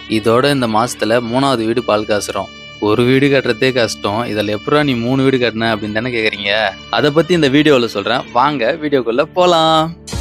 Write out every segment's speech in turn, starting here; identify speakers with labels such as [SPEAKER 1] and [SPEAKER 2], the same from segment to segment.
[SPEAKER 1] இதோட இந்த மாசத்துல மூணாவது வீடு பால் காசுறோம் ஒரு வீடு கட்டுறதே கஷ்டம் இதில் எப்படா நீ மூணு வீடு கட்டின அப்படின்னு தானே கேட்குறீங்க அதை பற்றி இந்த வீடியோவில் சொல்கிறேன் வாங்க வீடியோக்குள்ளே போகலாம்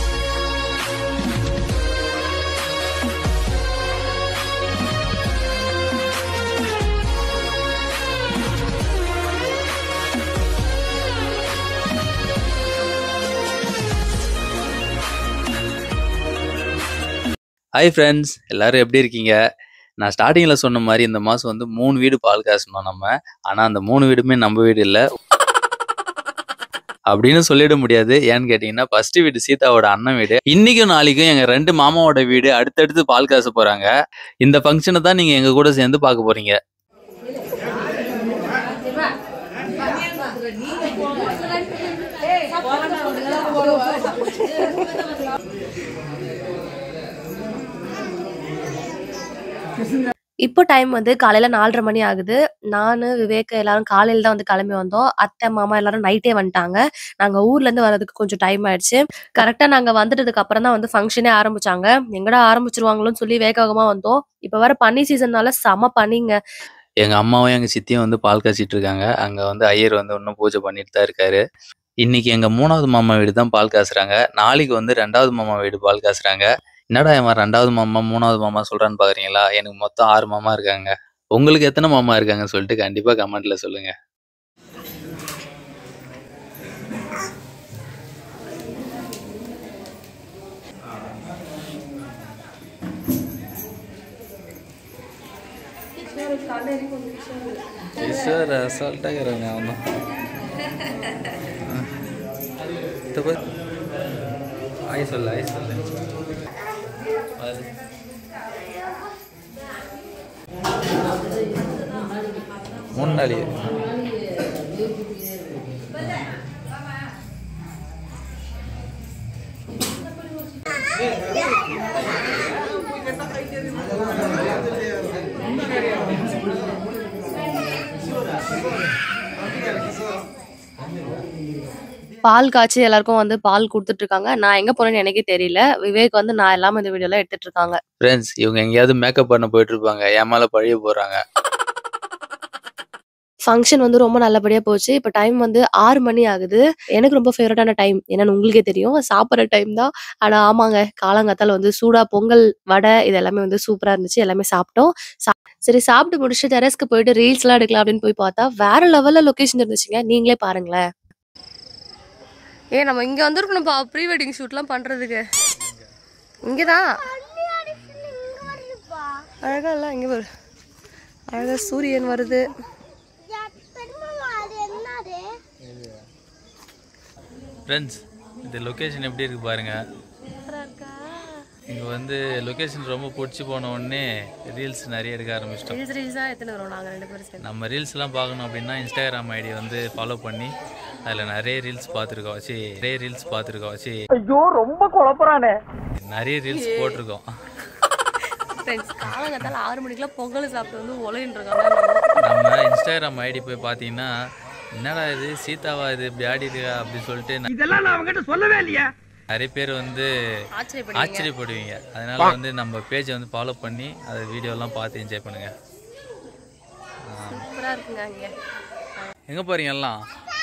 [SPEAKER 1] ஹாய் ஃப்ரெண்ட்ஸ் எல்லாரும் எப்படி இருக்கீங்க நான் ஸ்டார்டிங்கில் சொன்ன மாதிரி இந்த மாதம் வந்து மூணு வீடு பால் காசணும் நம்ம ஆனால் அந்த மூணு வீடுமே நம்ம வீடு இல்லை அப்படின்னு சொல்லிட முடியாது ஏன்னு கேட்டிங்கன்னா ஃபர்ஸ்ட் வீடு சீதாவோட அண்ணன் வீடு இன்னைக்கும் நாளைக்கும் எங்கள் ரெண்டு மாமாவோட வீடு அடுத்தடுத்து பால் காச போகிறாங்க இந்த ஃபங்க்ஷனை தான் நீங்கள் எங்கள் கூட சேர்ந்து பார்க்க போகிறீங்க
[SPEAKER 2] இப்போ டைம் வந்து காலையில 4:30 மணி ஆகுது. நானு, விவேக் எல்லாரும் காலையில தான் வந்து கிளம்பி வந்தோம். அத்தை, மாமா எல்லாரும் நைட்டே வந்துட்டாங்க. நாங்க ஊர்லேருந்து வர்றதுக்கு கொஞ்சம் டைம் ஆயிடுச்சு. கரெக்ட்டா நாங்க வந்துட்டதுக்கு அப்புறம் தான் வந்து ஃபங்ஷனே ஆரம்பிச்சாங்க. எங்கடா ஆரம்பிச்சுருவாங்களோன்னு சொல்லி வேக வேகமா வந்தோம். இப்ப வேற பனி சீசன்னால செம பனிங்க.
[SPEAKER 1] எங்கள் அம்மாவும் எங்கள் சித்தியும் வந்து பால் காய்ச்சிட்டு இருக்காங்க அங்கே வந்து ஐயர் வந்து இன்னும் பூஜை பண்ணிட்டு தான் இருக்காரு இன்னைக்கு எங்கள் மூணாவது மாமா வீடு தான் பால் காசுறாங்க நாளைக்கு வந்து ரெண்டாவது மாமா வீடு பால் காசுறாங்க என்னடா இவன் ரெண்டாவது மாமா மூணாவது மாமா சொல்றான்னு பாக்குறீங்களா எனக்கு மொத்தம் ஆறு மாமா இருக்காங்க உங்களுக்கு எத்தனை மாமா இருக்காங்கன்னு சொல்லிட்டு கண்டிப்பா கமெண்ட்ல சொல்லுங்க ஈஸ்வர் அசால்ட்டாக இருக்கிறாங்க அவன் ஆய் சொல்லு ஆய் சொல்லு அது. முன்னாடி
[SPEAKER 2] பால் காய்ச்சி எல்லாருக்கும் வந்து பால் குடுத்துட்டு இருக்காங்க. நான் எங்க போனேன்னு எனக்கே தெரியல. விவேக் வந்து நான் இல்லாம இந்த வீடியோலாம் எடுத்துட்டு இருக்காங்க.
[SPEAKER 1] ஃப்ரெண்ட்ஸ் இவங்க எங்கேயாவது மேக்கப் பண்ண போயிட்டு இருப்பாங்க என் மேல பழிய போறாங்க
[SPEAKER 2] ஃபங்ஷன் வந்து ரொம்ப நல்லபடியா போச்சு. இப்ப டைம் வந்து 6 மணி ஆகுது. எனக்கு ரொம்ப ஃபேவரட்டான டைம். என்னன்னு உங்களுக்கே தெரியும். சாப்பிடுற டைம் தான். ஆனா ஆமாங்க. காலங்காத்தால வந்து சூடா பொங்கல், வடை இது எல்லாமே வந்து சூப்பரா இருந்துச்சு. எல்லாமே சாப்பிட்டோம். சா சரி சாப்பிட்டு முடிச்சுட்டு டெரஸ்க்கு போயிட்டு ரீல்ஸ்லாம் எடுக்கலாம் அப்படின்னு போய் பார்த்தா, வேற லெவல்ல லொகேஷன் இருந்துச்சுங்க. நீங்களே பாருங்களேன். ஏ நம்ம இங்க வந்திருக்கணும்ப்பா ப்ரீ வெட்டிங் ஷூட்லாம் பண்றதுக்கு. இங்கதான். அழகா இல்ல இங்க பாரு. அழகா சூரியன் வருது.
[SPEAKER 1] ஃப்ரெண்ட்ஸ் இந்த லொக்கேஷன் எப்படி இருக்கு பாருங்க இங்க வந்து லொகேஷன் ரொம்ப பிடிச்சி போன உடனே ரீல்ஸ் நிறைய எடுக்க ஆரம்பிச்சிட்டோம்
[SPEAKER 2] ரீல்ஸ் ரீல்ஸா எத்தனை வரும் நாங்க ரெண்டு பேரும் சேர்ந்து.
[SPEAKER 1] நம்ம ரீல்ஸ்லாம் பார்க்கணும் அப்படின்னா இன்ஸ்டாகிராம் ஐடி வந்து ஃபாலோ பண்ணி அதில் நிறைய ரீல்ஸ் பார்த்துருக்கோம் சி நிறைய ரீல்ஸ் பார்த்துருக்கோம் சி
[SPEAKER 3] ஐயோ ரொம்ப குழப்பறானே
[SPEAKER 1] நிறைய ரீல்ஸ் போட்டிருக்கோம்
[SPEAKER 2] ஃப்ரெண்ட்ஸ் காலங்கத்தால ஆறு மணிக்கெல்லாம் பொங்கல் சாப்பிட்டு வந்து உலகின்னு இருக்காங்க
[SPEAKER 1] நம்ம இன்ஸ்டாகிராம் ஐடி போய் பார்த்தீங்கன்னா என்னடா இது சீதாவா இது இப்படி ஆடி இருக்கா அப்படின்னு சொல்லிட்டு ந-
[SPEAKER 3] இதெல்லாம் நான் அவங்ககிட்ட சொல்லவே இல்லையா
[SPEAKER 1] நிறைய பேர் வந்து
[SPEAKER 2] ஆச்சரியப்படுவீங்க
[SPEAKER 1] ஆச்சரியப்படுவீங்க அதனால வந்து நம்ம பேஜை வந்து ஃபாலோ பண்ணி அதை வீடியோலாம் பார்த்து என்ஜாய் பண்ணுங்க
[SPEAKER 2] சூப்பரா இருக்குங்க அங்க
[SPEAKER 1] எங்க போறீங்க எல்லாம்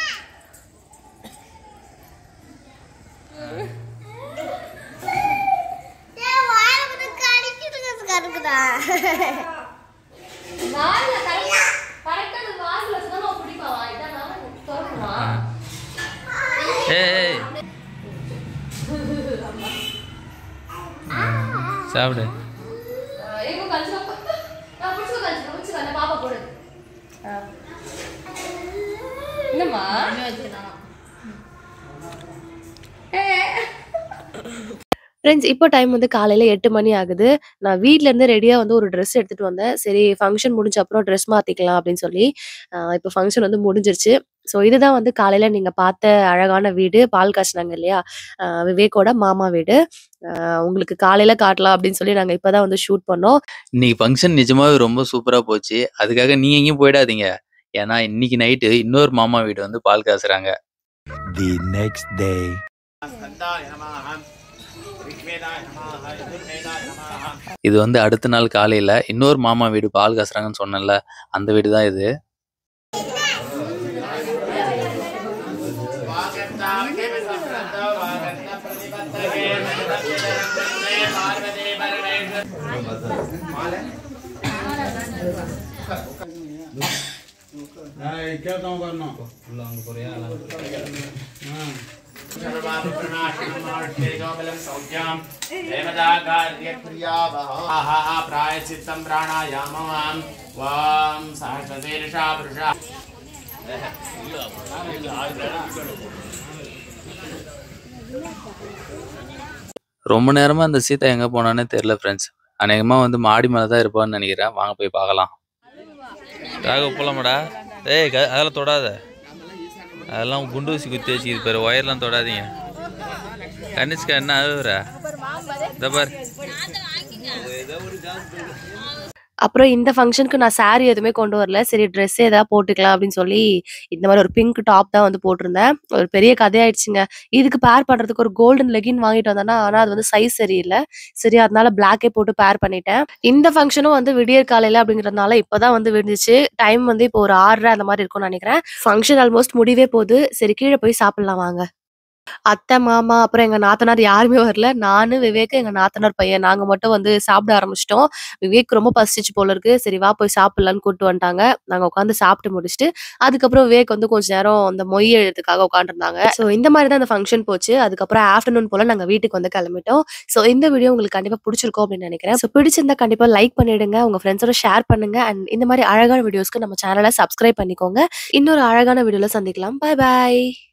[SPEAKER 1] ஏய் சாப்பிடு
[SPEAKER 2] என்னம்மா ஃப்ரெண்ட்ஸ் இப்போ டைம் வந்து காலையில 8 மணி ஆகுது. நான் வீட்ல இருந்து ரெடியா வந்து ஒரு ட்ரெஸ் எடுத்துட்டு வந்தேன். சரி ஃபங்ஷன் முடிஞ்ச அப்புறம் ட்ரெஸ் மாத்திக்கலாம் அப்படின்னு சொல்லி, அ இப்போ ஃபங்ஷன் வந்து முடிஞ்சிருச்சு. ஸோ இதுதான் வந்து காலையில நீங்க பார்த்த அழகான வீடு. பால் காய்ச்சினாங்க இல்லையா? அ விவேக்கோட மாமா வீடு. அ உங்களுக்கு காலையில காட்டலாம் அப்படின்னு சொல்லி நாங்க இப்ப தான் வந்து ஷூட் பண்ணோம்.
[SPEAKER 1] இன்னைக்கு ஃபங்க்ஷன் நிஜமாவே ரொம்ப சூப்பரா போச்சு அதுக்காக நீங்க எங்கேயும் போயிடாதீங்க ஏன்னா இன்னைக்கு நைட்டு இன்னொரு மாமா வீடு வந்து பால் காசுறாங்க
[SPEAKER 4] the next day.
[SPEAKER 1] இது வந்து அடுத்த நாள் காலையில இன்னொரு மாமா வீடு பால் காசுறாங்கன்னு சொன்னேன்ல அந்த வீடு தான் இது
[SPEAKER 5] प्रायश्चित्तं प्राणायामवान् वां सहस्रशीर्षा पुरुषा
[SPEAKER 1] ரொம்ப நேரமா அந்த சீதா எங்க போனானே தெரியல ஃப்ரெண்ட்ஸ் அநேகமா வந்து மாடி மேல தான் இருப்பான்னு நினைக்கிறேன் வாங்க போய் பார்க்கலாம் ராக போலாமாடா ஏய் க- அதெல்லாம் தொடாத அதெல்லாம் குண்டு ஊசி குத்தி வச்சுக்கிது பாரு ஒயர்லாம் தொடாதீங்க கனிஷ்கா என்ன அழுகுற இந்த பாரு
[SPEAKER 2] அப்புறம் இந்த ஃபங்ஷனுக்கு நான் saree எதுவுமே கொண்டு வரல சரி ட்ரெஸ் ஏதாவது போட்டுக்கலாம் அப்படின்னு சொல்லி இந்த மாதிரி ஒரு பிங்க் டாப் தான் வந்து போட்டிருந்தேன் ஒரு பெரிய கதையாயிடுச்சுங்க இதுக்கு பேர் பண்றதுக்கு ஒரு கோல்டன் லெகின் வாங்கிட்டு வந்தேன்னா ஆனா அது வந்து சைஸ் சரியில்லை சரி அதனால பிளாக்கே போட்டு பேர் பண்ணிட்டேன் இந்த ஃபங்க்ஷனும் வந்து விடியற் காலையில அப்படிங்கறதுனால இப்பதான் வந்து விடிஞ்சிச்சு டைம் வந்து இப்போ ஒரு ஆறரை அந்த மாதிரி இருக்கும்னு நினைக்கிறேன் ஃபங்க்ஷன் ஆல்மோஸ்ட் முடிவே போகுது சரி கீழே போய் சாப்பிடலாம் வாங்க அத்தை மாமா அப்புறம் எங்க நாத்தனார் யாருமே வரல நானு விவேக் எங்க நாத்தனார் பையன் நாங்க மட்டும் வந்து சாப்பிட ஆரம்பிச்சிட்டோம் விவேக் ரொம்ப பசிச்சு போல இருக்கு சரி வா போய் சாப்பிடலான்னு கூட்டு வந்துட்டாங்க நாங்க உட்காந்து சாப்பிட்டு முடிச்சுட்டு அதுக்கப்புறம் விவேக் வந்து கொஞ்ச நேரம் அந்த மொய் எழுதுக்காக உட்காந்துருந்தாங்க ஸோ இந்த மாதிரி தான் அந்த ஃபங்க்ஷன் போச்சு அதுக்கப்புறம் ஆஃப்டர்நூன் போல நாங்க வீட்டுக்கு வந்து கிளம்பிட்டோம் ஸோ இந்த வீடியோ உங்களுக்கு கண்டிப்பா பிடிச்சிருக்கும் அப்படின்னு நினைக்கிறேன் ஸோ பிடிச்சிருந்தா கண்டிப்பா லைக் பண்ணிடுங்க உங்க ஃப்ரெண்ட்ஸோட ஷேர் பண்ணுங்க அண்ட் இந்த மாதிரி அழகான வீடியோஸ்க்கு நம்ம சேனலை சப்ஸ்கிரைப் பண்ணிக்கோங்க இன்னொரு அழகான வீடியோல சந்திக்கலாம் பை பாய்